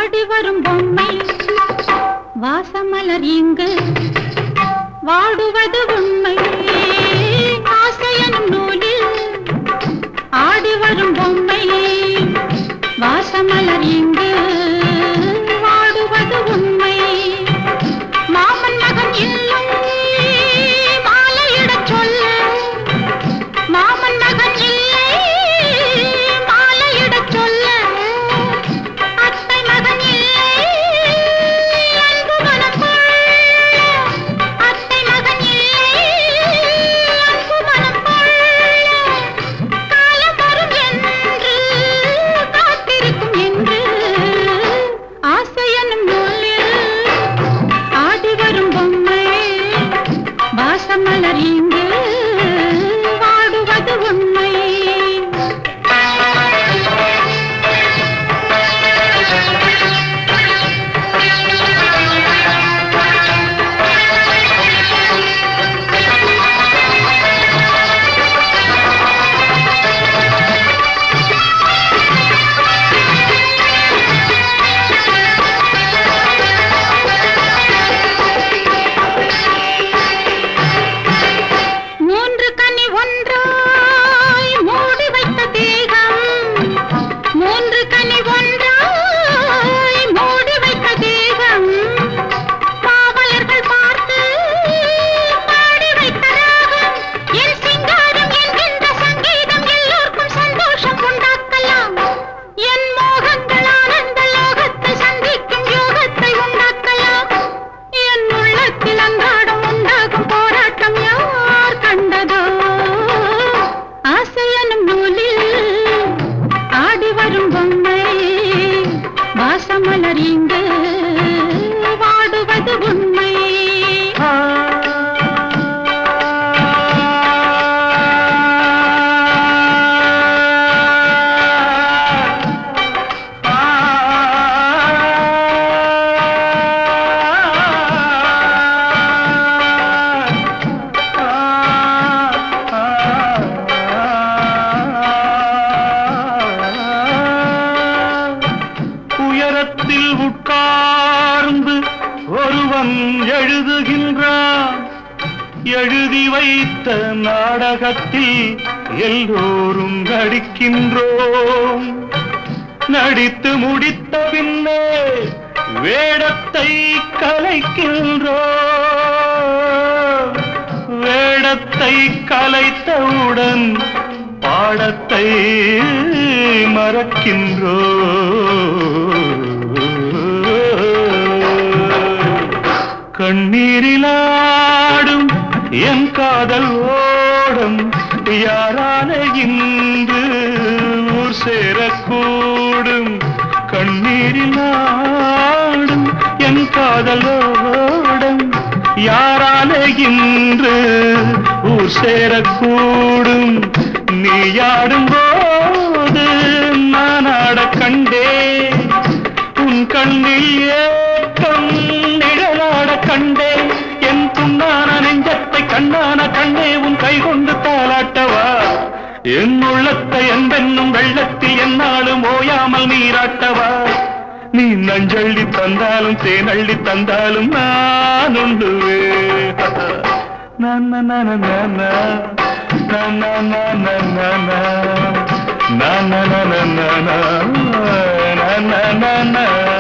ஆடி வரும் பொம்மை வாசமலர் இங்கு வாடுவது உண்மை ஆசையனும் நூலில் ஆடி வரும் பொம்மை வாசமலர் இங்கு வாடுவது உண்மை மாமன் மகன் இல்லம் மாலையிடச் சொல்ல மாமன் மகன் இல்லை மாலையிடச் சொல்ல அத்தை மகன் இல்லை அன்பு மனம் கொள்ள அத்தை மகன் இல்லை அன்பு மனம் கொள்ள காலம் வரும் என்று காத்திருக்கும் என்று ஆசையனும் நூலில் ஆடி வரும் பொம்மை வாசமலர் இங்கு வாடுவது உண்மை மூன்று கனி ஒன்றாய் மூடி வைத்த தேகம் மூன்று கனி ஒன்றாய் மூடி வைத்த தேகம் காவலர்கள் பார்த்து பாடி வைத்த ராகம் என் சிங்காரம் என்கின்ற சங்கீதம் எல்லோருக்கும் சந்தோஷம் உண்டாக்கலாம் என் மோகங்கள் ஆனந்த லோகத்தை சந்திக்கும் யோகத்தை உண்டாக்கலாம் என் உள்ளத்தில் அன்றாடம் உண்டாகும் போராட்டம் யார் கண்டதோ ஆசையனும் நூலில் ஆடி வரும் பொம்மை வாசமலர் இங்கு வாடுவது உண்மை உயரத்தில் உட்கார்ந்து ஒருவன் எழுதுகின்றான் எழுதி வைத்த நாடகத்தில் எல்லோரும் நடிக்கின்றோம் நடித்து முடித்த பின்னே வேடத்தை கலைக்கின்றோம் வேடத்தை கலைத்தவுடன் பாடத்தை மறக்கின்றோம் கண்ணீரிலாடும் என் காதல் ஓடம் யாரான இன்று ஊர் சேரக்கூடும் கண்ணீரிலாடும் என் காதல் ஓடம் யாரான இன்று ஊர் சேரக்கூடும் நீ ஆடும் போது நான் ஆட கண்டே உன் கண்ணில் ஏக்கம் நிழலாட கண்டே என் துண்ணான நெஞ்சத்தை கண்ணான கண்ணே உன் கை கொண்டு தாளாட்டவா என் உள்ளத்தை என்பென்னும் வெள்ளத்தில் என்னாலும் ஓயாமல் நீராட்டவா நீ நஞ்சள்ளி தந்தாலும் தேனள்ளி தந்தாலும் நான் உண்டுவே நன்ன நன நன நன நன நன நன நன நன நன நன